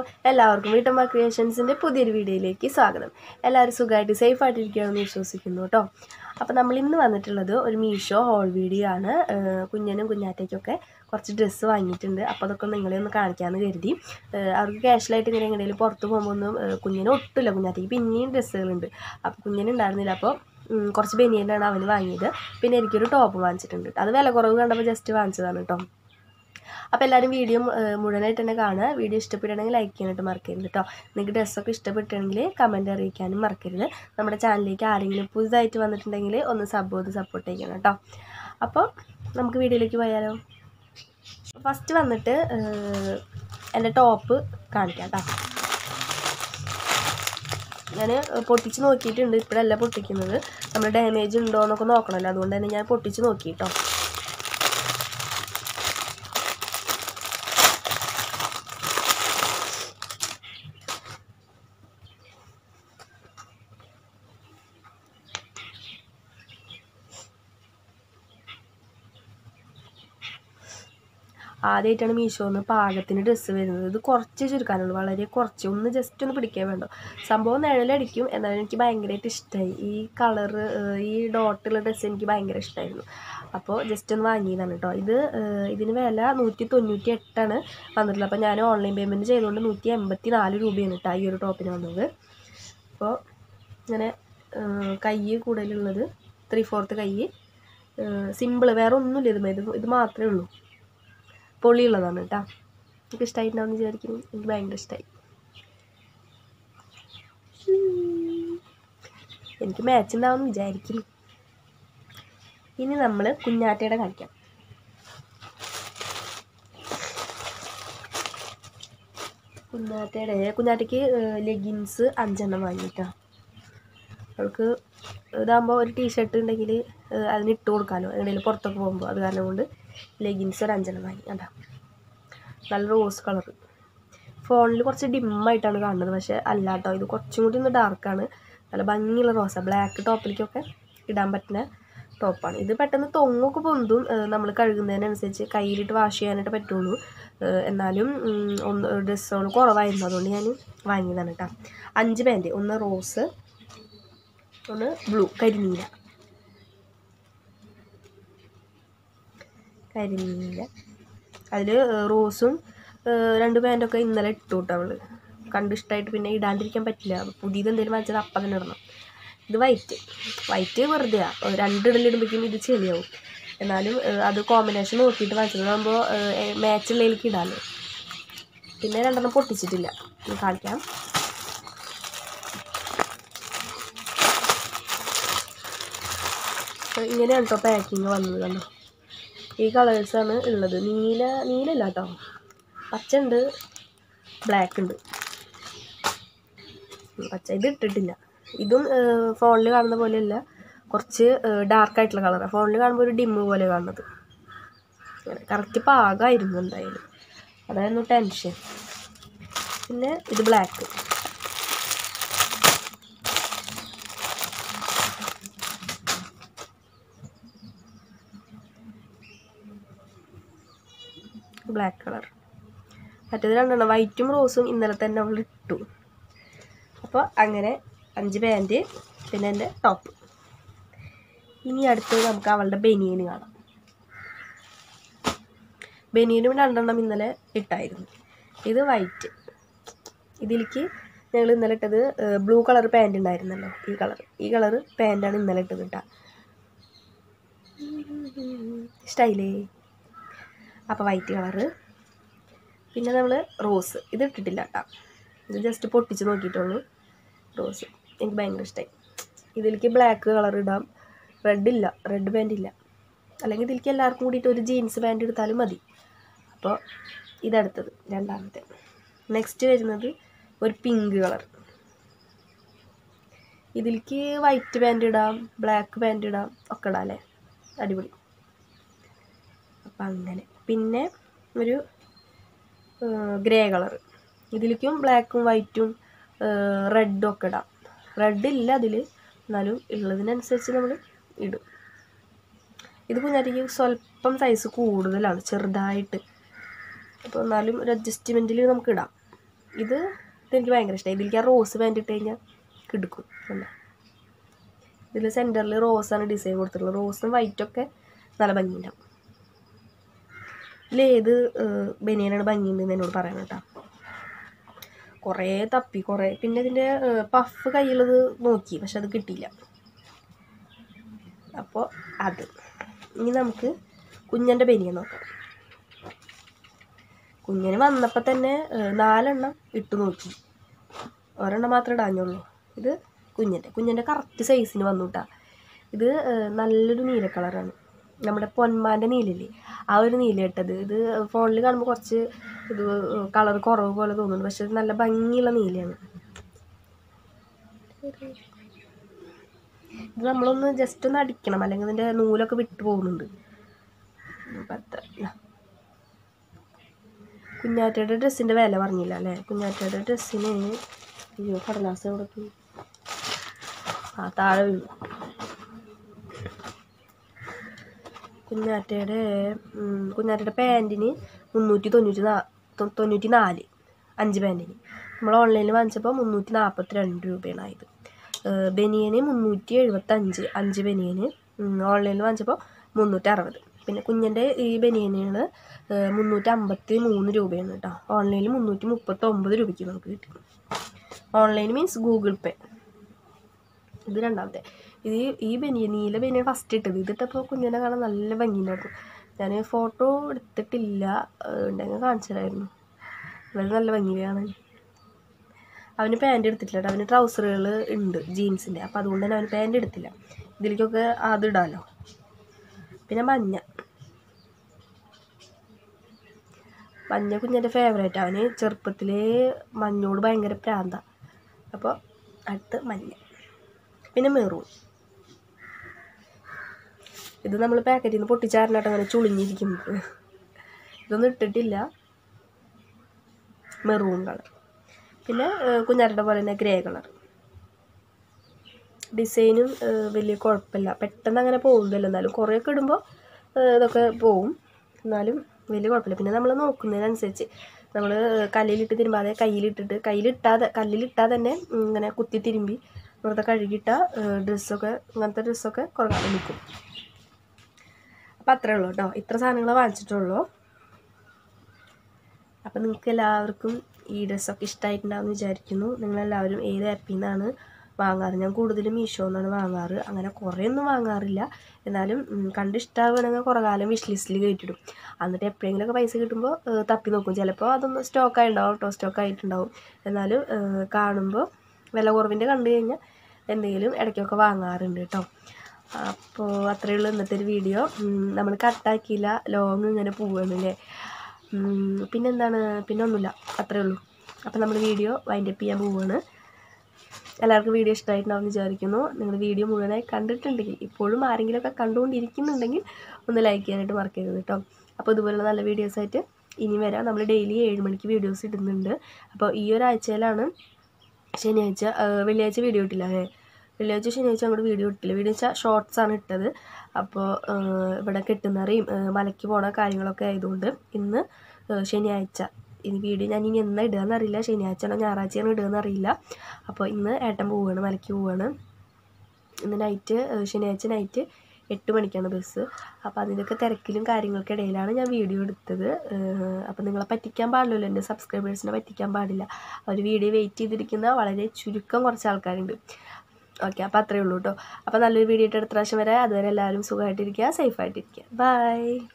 എല്ലാവർക്കും വീട്ടമ്മ ക്രിയേഷൻസിൻ്റെ പുതിയൊരു വീഡിയോയിലേക്ക് സ്വാഗതം എല്ലാവരും സുഖമായിട്ട് സേഫ് ആയിട്ടിരിക്കുകയാണെന്ന് വിശ്വസിക്കുന്നു കേട്ടോ അപ്പോൾ നമ്മൾ ഇന്ന് വന്നിട്ടുള്ളത് ഒരു മീഷോ ഹോൾ വീഡിയോ ആണ് ഏഹ് കുഞ്ഞനും കുഞ്ഞാറ്റയ്ക്കൊക്കെ കുറച്ച് ഡ്രസ്സ് വാങ്ങിയിട്ടുണ്ട് അപ്പോൾ അതൊക്കെ നിങ്ങളെ ഒന്ന് കാണിക്കാമെന്ന് കരുതി ഏഹ് അവർക്ക് ക്യാഷ്വലായിട്ട് ഇങ്ങനെ എങ്ങനെയും പുറത്ത് പോകുമ്പോൾ ഒന്നും ഏഹ് കുഞ്ഞിന് ഒട്ടില്ല കുഞ്ഞാറ്റയ്ക്ക് പിന്നെയും ഡ്രസ്സുകളുണ്ട് അപ്പോൾ കുഞ്ഞിനുണ്ടായിരുന്നില്ല അപ്പോൾ ഉം, കുറച്ച് ബനിയനാണ് അവന് വാങ്ങിയത് പിന്നെ എനിക്കൊരു ടോപ്പ് വാങ്ങിച്ചിട്ടുണ്ട് അത് വില കുറവ് കണ്ടപ്പോൾ ജസ്റ്റ് വാങ്ങിച്ചതാണ് കേട്ടോ അപ്പോൾ എല്ലാവരും വീഡിയോ മുഴുവനായിട്ട് തന്നെ കാണുക വീഡിയോ ഇഷ്ടപ്പെടുകയാണെങ്കിൽ ലൈക്ക് ചെയ്യാനായിട്ട് മറക്കരുത് കേട്ടോ നിങ്ങൾക്ക് ഡ്രസ്സൊക്കെ ഇഷ്ടപ്പെട്ടുണ്ടെങ്കിൽ കമൻറ്റ് അറിയിക്കാനും മറക്കരുത് നമ്മുടെ ചാനലിലേക്ക് ആരെങ്കിലും പുതുതായിട്ട് വന്നിട്ടുണ്ടെങ്കിൽ ഒന്ന് സബ് ചെയ്ത് സപ്പോർട്ട് ചെയ്യണം കേട്ടോ അപ്പോൾ നമുക്ക് വീഡിയോയിലേക്ക് പോയാലോ ഫസ്റ്റ് വന്നിട്ട് ഏഹ്, എൻ്റെ ടോപ്പ് കാണിക്കാം കേട്ടോ ഞാൻ പൊട്ടിച്ച് നോക്കിയിട്ടുണ്ട് ഇപ്പോഴല്ല പൊട്ടിക്കുന്നത് നമ്മൾ ഡാമേജ് ഉണ്ടോ എന്നൊക്കെ നോക്കണമല്ലോ അതുകൊണ്ട് തന്നെ ഞാൻ പൊട്ടിച്ച് നോക്കി കേട്ടോ ആദ്യമായിട്ടാണ് മീഷോന്ന് പാകത്തിന് ഡ്രസ്സ് വരുന്നത് ഇത് കുറച്ച് ചുരുക്കാനുള്ളൂ വളരെ കുറച്ച് ഒന്ന് ജസ്റ്റ് ഒന്ന് പിടിക്കാൻ വേണ്ടോ സംഭവം നിഴലടിക്കും എന്നാലും എനിക്ക് ഭയങ്കരമായിട്ട് ഇഷ്ടമായി ഈ കളറ് ഈ ഡോട്ടുള്ള ഡ്രസ്സ് എനിക്ക് ഭയങ്കര ഇഷ്ടമായിരുന്നു അപ്പോൾ ജസ്റ്റ് ഒന്ന് വാങ്ങിയതാണ് കേട്ടോ ഇത് ഏഹ്, ഇതിന് വില നൂറ്റി തൊണ്ണൂറ്റി എട്ടാണ് വന്നിട്ടുള്ളത് അപ്പോൾ ഞാൻ ഓൺലൈൻ പേയ്മെൻറ്റ് ചെയ്തുകൊണ്ട് നൂറ്റി എൺപത്തി നാല് രൂപയാണ് കേട്ടോ ഈ ഒരു ടോപ്പിന് വന്നത് അപ്പോൾ ഇങ്ങനെ ഏഹ്, കൈ കൂടുതലുള്ളത് ത്രീ ഫോർത്ത് കൈ സിമ്പിൾ വേറെ ഒന്നുമില്ല ഇത് ഇത് ഇത് മാത്രമേ ഉള്ളൂ പൊളിയുള്ളതാണ് കേട്ടോ എനിക്ക് ഇഷ്ടമായിട്ടുണ്ടാവും വിചാരിക്കുന്നു എനിക്ക് ഭയങ്കര ഇഷ്ടമായി എനിക്ക് മാച്ച് ഉണ്ടാവും വിചാരിക്കുന്നു ഇനി നമ്മൾ കുഞ്ഞാറ്റയുടെ കളിക്കാം കുഞ്ഞാറ്റയുടെ കുഞ്ഞാറ്റയ്ക്ക് ലെഗിൻസ് അഞ്ചെണ്ണം വാങ്ങിയിട്ടാ അവൾക്ക് ഇതാകുമ്പോൾ ഒരു ടീഷർട്ട് ഉണ്ടെങ്കിൽ അതിന് ഇട്ട് കൊടുക്കാമല്ലോ എവിടെയെങ്കിലും പുറത്തൊക്കെ പോകുമ്പോൾ അത് കാരണം കൊണ്ട് ലെഗിൻസ് ഒരു അഞ്ചെണ്ണം വാങ്ങി കണ്ടാ നല്ല റോസ് കളർ ഫോണിൽ കുറച്ച് ഡിമ്മായിട്ടാണ് കാണുന്നത് പക്ഷേ അല്ല കേട്ടോ ഇത് കുറച്ചും കൂടി ഒന്ന് ഡാർക്കാണ് നല്ല ഭംഗിയുള്ള റോസ ബ്ലാക്ക് ടോപ്പിലേക്കൊക്കെ ഇടാൻ പറ്റുന്ന ടോപ്പാണ് ഇത് പെട്ടെന്ന് തൊങ്ങൊക്കെ പൊന്തും നമ്മൾ കഴുകുന്നതിനനുസരിച്ച് കയ്യിലിട്ട് വാഷ് ചെയ്യാനായിട്ട് പറ്റുള്ളൂ ഏഹ് എന്നാലും ഉം, ഒന്ന് ഡ്രസ്സുകൾ കുറവായിരുന്നു അതുകൊണ്ട് ഞാൻ വാങ്ങിയതാണ് കേട്ടോ അഞ്ച് പാൻറ്റ് ഒന്ന് റോസ് ഒന്ന് ബ്ലൂ കരിനീല കരിനീല അതിൽ റോസും ഏഹ് രണ്ട് പാൻറ്റൊക്കെ ഇന്നലെ ഇട്ടു കേട്ടോ അവള് കണ്ട് ഇഷ്ടമായിട്ട് പിന്നെ ഇടാണ്ടിരിക്കാൻ പറ്റില്ല പുതിയത് എന്തെങ്കിലും വാങ്ങിച്ചത് അപ്പം തന്നെ ഇടണം ഇത് വൈറ്റ് വൈറ്റ് വെറുതെയാ ഏഹ് രണ്ട് ഇടലിടുമ്പോഴേക്കും ഇത് ചെളിയാവും എന്നാലും ഏഹ് അത് കോമ്പിനേഷൻ നോക്കിയിട്ട് വാങ്ങിച്ചതാകുമ്പോൾ മാച്ച് ഉള്ളതിലേക്ക് ഇടാമല്ലോ പിന്നെ രണ്ടെണ്ണം പൊട്ടിച്ചിട്ടില്ല ഇത് കാണിക്കാം അപ്പോൾ ഇങ്ങനെയാണ് കേട്ടോ പാക്കിങ് വന്നത് കണ്ടോ ഈ കളേഴ്സാണ് ഉള്ളത് നീല നീലല്ല കേട്ടോ പച്ച ഉണ്ട് ബ്ലാക്ക് ഉണ്ട് ഉം, പച്ച ഇത് ഇട്ടിട്ടില്ല ഇതും ഫോണിൽ കാണുന്ന പോലെയല്ല കുറച്ച് ഡാർക്ക് ആയിട്ടുള്ള കളറാണ് ഫോണിൽ കാണുമ്പോൾ ഒരു ഡിമ്മ് പോലെ കാണുന്നത് കറക്റ്റ് പാകമായിരുന്നു എന്തായാലും അതായിരുന്നു ടെൻഷൻ പിന്നെ ഇത് ബ്ലാക്ക് ബ്ലാക്ക് കളർ മറ്റേത് രണ്ടെണ്ണം വൈറ്റും റോസും ഇന്നലെ തന്നെ അവൾ ഇട്ടു അപ്പോൾ അങ്ങനെ അഞ്ച് പാൻറ്റ് പിന്നെ എൻ്റെ ടോപ്പ് ഇനി അടുത്തത് നമുക്ക് അവളുടെ ബനിയന് കാണാം ബനിയനും രണ്ടെണ്ണം ഇന്നലെ ഇട്ടായിരുന്നു ഇത് വൈറ്റ് ഇതിലേക്ക് ഞങ്ങൾ ഇന്നലെ ഇട്ടത് ബ്ലൂ കളർ പാൻറ് ഉണ്ടായിരുന്നല്ലോ ഈ കളർ ഈ കളർ പാൻറ്റാണ് ഇന്നലെ ഇട്ടത് കേട്ടോ ഇഷ്ടമായില്ലേ അപ്പോൾ വൈറ്റ് കളറ് പിന്നെ നമ്മൾ റോസ് ഇത് ഇട്ടിട്ടില്ല കേട്ടോ ഇത് ജസ്റ്റ് പൊട്ടിച്ച് നോക്കിയിട്ടുള്ളൂ റോസ് എനിക്ക് ഭയങ്കര ഇഷ്ടമായി ഇതിലേക്ക് ബ്ലാക്ക് കളർ ഇടാം റെഡ് ഇല്ല റെഡ് പാൻറ് ഇല്ല അല്ലെങ്കിൽ ഇതിലേക്ക് എല്ലാവർക്കും കൂടിയിട്ട് ഒരു ജീൻസ് പാൻറ് എടുത്താലും മതി അപ്പോൾ ഇതടുത്തത് രണ്ടാമത്തെ നെക്സ്റ്റ് വരുന്നത് ഒരു പിങ്ക് കളർ ഇതിലേക്ക് വൈറ്റ് പാൻറ് ഇടാം ബ്ലാക്ക് പാൻറ് ഇടാം ഒക്കെ ഇടാം അല്ലേ അടിപൊളി അപ്പം അങ്ങനെ പിന്നെ ഒരു ഗ്രേ കളർ ഇതിലേക്കും ബ്ലാക്കും വൈറ്റും റെഡും ഒക്കെ ഇടാം റെഡ് ഇല്ല അതിൽ എന്നാലും ഉള്ളതിനനുസരിച്ച് നമ്മൾ ഇടും ഇത് കുഞ്ഞാറ്റയ്ക്ക് സ്വല്പം സൈസ് കൂടുതലാണ് ചെറുതായിട്ട് അപ്പോൾ എന്നാലും ഒരു അഡ്ജസ്റ്റ്മെൻറ്റിൽ നമുക്ക് ഇടാം ഇത് ഇതെനിക്ക് ഭയങ്കര ഇഷ്ടമായി ഇതിലേക്ക് ആ റോസ് പാൻറ് ഇട്ട് കഴിഞ്ഞാൽ കിടക്കും കണ്ടോ ഇതിൽ സെൻറ്ററിൽ റോസാണ് ഡിസൈൻ കൊടുത്തിട്ടുള്ളത് റോസും വൈറ്റൊക്കെ നല്ല ഭംഗിയുണ്ടാവും ഇതിലേത് ബനിയനാണ് ഭംഗിയുണ്ടെന്ന് എന്നോട് പറയണം കേട്ടോ കുറേ തപ്പി കുറേ പിന്നെ ഇതിൻ്റെ പഫ് കയ്യുള്ളത് നോക്കി പക്ഷെ അത് കിട്ടിയില്ല അപ്പോൾ അത് ഇനി നമുക്ക് കുഞ്ഞൻ്റെ ബനിയൻ നോക്കാം കുഞ്ഞിന് വന്നപ്പോൾ തന്നെ ഏഹ്, നാലെണ്ണം ഇട്ട് നോക്കി ഒരെണ്ണം മാത്രമേ ഇടാഞ്ഞുള്ളൂ ഇത് കുഞ്ഞിൻ്റെ കുഞ്ഞിൻ്റെ കറക്റ്റ് സൈസിന് വന്നു കേട്ടാ ഇത് ഏഹ്, നല്ലൊരു നീല കളറാണ് നമ്മുടെ പൊന്മാൻ്റെ നീലല്ലേ ആ ഒരു നീല ഇട്ടത് ഇത് ഫോണിൽ കാണുമ്പോൾ കുറച്ച് ഇത് കളർ കുറവ് പോലെ തോന്നുന്നു പക്ഷെ ഇത് നല്ല ഭംഗിയുള്ള നീലയാണ് ഇത് നമ്മളൊന്ന് ജസ്റ്റ് ഒന്ന് അടിക്കണം അല്ലെങ്കിൽ ഇതിൻ്റെ നൂലൊക്കെ വിട്ടു പോകുന്നുണ്ട് അപ്പം അത്ര ഇതാ. കുഞ്ഞാറ്റയുടെ ഡ്രസ്സിൻ്റെ വില പറഞ്ഞില്ല അല്ലേ കുഞ്ഞാറ്റയുടെ ഡ്രസ്സിന് അയ്യോ കടലാസ് എവിടെ പോയി ആ താഴെ വീണു കുഞ്ഞാറ്റയുടെ ഉം, കുഞ്ഞാറ്റയുടെ പാൻറ്റിന് മുന്നൂറ്റി തൊണ്ണൂറ്റി നാ തൊ- തൊണ്ണൂറ്റി നാല് അഞ്ച് പാൻറ്റിന് നമ്മൾ ഓൺലൈനിൽ വാങ്ങിച്ചപ്പോൾ മുന്നൂറ്റി നാൽപ്പത്തി രണ്ട് രൂപയാണ് ആയത് ഏഹ് ബനിയന് മുന്നൂറ്റി എഴുപത്തഞ്ച് അഞ്ച് ബനിയന് ഓൺലൈനിൽ വാങ്ങിച്ചപ്പോൾ മുന്നൂറ്റി അറുപത് പിന്നെ കുഞ്ഞിൻ്റെ ഈ ബനിയനുകൾ മുന്നൂറ്റി അമ്പത്തി മൂന്ന് രൂപയാണ് കേട്ടോ ഓൺലൈനിൽ മുന്നൂറ്റി മുപ്പത്തി ഒമ്പത് രൂപയ്ക്ക് നമുക്ക് കിട്ടി ഓൺലൈൻ മീൻസ് ഗൂഗിൾ പേ ഇത് രണ്ടാമത്തെ ഇത് ഈ ബനിയൻ നീല ബനിയൻ ഫസ്റ്റ് ഇട്ടത് ഇതിട്ടപ്പോൾ കുഞ്ഞിനെ കാണാൻ നല്ല ഭംഗിയുണ്ടായിരുന്നു ഞാൻ ഫോട്ടോ എടുത്തിട്ടില്ല ഏഹ് ഉണ്ടെങ്കിൽ കാണിച്ചു തരായിരുന്നു വളരെ നല്ല ഭംഗിയാണ് അവന് പാൻറ് എടുത്തിട്ടില്ല കേട്ടോ അവന് ട്രൗസറുകൾ ഉണ്ട് ജീൻസിൻ്റെ അപ്പോൾ അതുകൊണ്ട് തന്നെ അവന് പാൻറ് എടുത്തില്ല ഇതിലേക്കൊക്കെ അത് ഇടാമല്ലോ പിന്നെ മഞ്ഞ മഞ്ഞ കുഞ്ഞിൻ്റെ ഫേവറേറ്റ് അവന് ചെറുപ്പത്തിലേ മഞ്ഞോട് ഭയങ്കര പ്രാന്ത അപ്പോൾ അടുത്ത് മഞ്ഞ പിന്നെ മെറൂൺ ഇത് നമ്മൾ പാക്കറ്റിൽ നിന്ന് പൊട്ടിച്ചാറിനായിട്ട് അങ്ങനെ ചുളിഞ്ഞിരിക്കുന്നത് ഇതൊന്നും ഇട്ടിട്ടില്ല മെറൂൺ കളർ പിന്നെ കുഞ്ഞാരുടെ പോലെ തന്നെ ഗ്രേ കളർ ഡിസൈനും ഏഹ്, വലിയ കുഴപ്പമില്ല പെട്ടെന്ന് അങ്ങനെ പോകുന്നില്ല എന്നാലും കുറേയൊക്കെ ഇടുമ്പോൾ ഇതൊക്കെ പോവും എന്നാലും വലിയ കുഴപ്പമില്ല പിന്നെ നമ്മൾ നോക്കുന്നതിനനുസരിച്ച് നമ്മൾ കല്ലിലിട്ട് തിരുമ്പാതെ കയ്യിലിട്ടിട്ട് കയ്യിലിട്ടാതെ കല്ലിലിട്ടാൽ തന്നെ ഇങ്ങനെ കുത്തി തിരുമ്പി വെറുതെ കഴുകിയിട്ട ഡ്രസ്സൊക്കെ അങ്ങനത്തെ ഡ്രസ്സൊക്കെ കുറേ കാലം നിൽക്കും അപ്പം അത്രേ ഉള്ളൂ കേട്ടോ ഇത്ര സാധനങ്ങൾ വാങ്ങിച്ചിട്ടുള്ളൂ അപ്പം നിങ്ങൾക്ക് എല്ലാവർക്കും ഈ ഡ്രസ്സൊക്കെ ഇഷ്ടമായിട്ടുണ്ടാവും വിചാരിക്കുന്നു നിങ്ങളെല്ലാവരും ഏത് ആപ്പിൽ നിന്നാണ് വാങ്ങാറ് ഞാൻ കൂടുതലും മീഷോ നിന്നാണ് വാങ്ങാറ് അങ്ങനെ കുറേ ഒന്നും വാങ്ങാറില്ല എന്നാലും ഉം, കണ്ട് ഇഷ്ടമാവുകയാണെങ്കിൽ കുറേ കാലം വിഷ് ലിസ്റ്റിൽ കയറ്റിടും എന്നിട്ട് എപ്പോഴെങ്കിലുമൊക്കെ പൈസ കിട്ടുമ്പോൾ ഏഹ്, തപ്പി നോക്കും ചിലപ്പോൾ അതൊന്ന് സ്റ്റോക്കായി ഉണ്ടാവും കേട്ടോ സ്റ്റോക്ക് ആയിട്ടുണ്ടാവും എന്നാലും ഏഹ്, കാണുമ്പോൾ വില കുറവിൻ്റെ കണ്ടു കഴിഞ്ഞാൽ എന്തെങ്കിലും ഇടയ്ക്കൊക്കെ വാങ്ങാറുണ്ട് കേട്ടോ അപ്പോൾ അത്രയേ ഉള്ളൂ ഇന്നത്തെ ഒരു വീഡിയോ നമ്മൾ കട്ടാക്കിയില്ല ലോങ് ഇങ്ങനെ പോവുകയാണല്ലേ ഉം, പിന്നെന്താണ് പിന്നെ ഒന്നുമില്ല അത്രേ ഉള്ളൂ അപ്പോൾ നമ്മൾ വീഡിയോ വൈൻഡപ്പ് ചെയ്യാൻ പോവുകയാണ് എല്ലാവർക്കും വീഡിയോ ഇഷ്ടമായിട്ടുണ്ടാവും എന്ന് വിചാരിക്കുന്നു നിങ്ങൾ വീഡിയോ മുഴുവനായി കണ്ടിട്ടുണ്ടെങ്കിൽ ഇപ്പോഴും ആരെങ്കിലുമൊക്കെ കണ്ടുകൊണ്ടിരിക്കുന്നുണ്ടെങ്കിൽ ഒന്ന് ലൈക്ക് ചെയ്യാനായിട്ട് മറക്കരുത് കേട്ടോ അപ്പോൾ ഇതുപോലുള്ള നല്ല വീഡിയോസായിട്ട് ഇനി വരാം നമ്മൾ ഡെയിലി ഏഴ് മണിക്ക് വീഡിയോസ് ഇടുന്നുണ്ട് അപ്പോൾ ഈ ഒരാഴ്ചയിലാണ് ശനിയാഴ്ച ആ, വെള്ളിയാഴ്ച വീഡിയോ ഇട്ടില്ല അല്ലേ വെള്ളിയാഴ്ച ശനിയാഴ്ച അങ്ങോട്ട് വീഡിയോ ഇട്ടില്ല വീഡിയോ വെച്ചാൽ ഷോർട്സ് ആണ് ഇട്ടത് അപ്പോൾ ആ, ഇവിടെ കെട്ടുന്നറിയും ആ, മലയ്ക്ക് പോണ കാര്യങ്ങളൊക്കെ ആയതുകൊണ്ട് ഇന്ന് ആ, ശനിയാഴ്ച ഇനി വീഡിയോ ഞാൻ ഇനി എന്നാ ഇടുക എന്നറിയില്ല ശനിയാഴ്ചയാണോ ഞായറാഴ്ചയാണോ ഇടുക എന്നറിയില്ല അപ്പോൾ ഇന്ന് ഏട്ടൻ പോവുകയാണ് മലയ്ക്ക് പോവുകയാണ് ഇന്ന് നൈറ്റ് ശനിയാഴ്ച നൈറ്റ് എട്ട് മണിക്കാണ് ബസ് അപ്പോൾ അതിൻ്റെയൊക്കെ തിരക്കിലും കാര്യങ്ങൾക്ക് ഇടയിലാണ് ഞാൻ വീഡിയോ എടുത്തത് അപ്പോൾ നിങ്ങളെ പറ്റിക്കാൻ പാടില്ലല്ലോ എൻ്റെ സബ്സ്ക്രൈബേഴ്സിനെ പറ്റിക്കാൻ പാടില്ല അവർ വീഡിയോ വെയിറ്റ് ചെയ്തിരിക്കുന്ന വളരെ ചുരുക്കം കുറച്ച് ആൾക്കാരുണ്ട് ഓക്കെ അപ്പോൾ അത്രയേ ഉള്ളൂ കേട്ടോ അപ്പോൾ നല്ലൊരു വീഡിയോ ഇട്ട് അടുത്ത പ്രാവശ്യം വരെ അതുവരെ എല്ലാവരും സുഖമായിട്ടിരിക്കുക സേഫായിട്ടിരിക്കുക ബൈ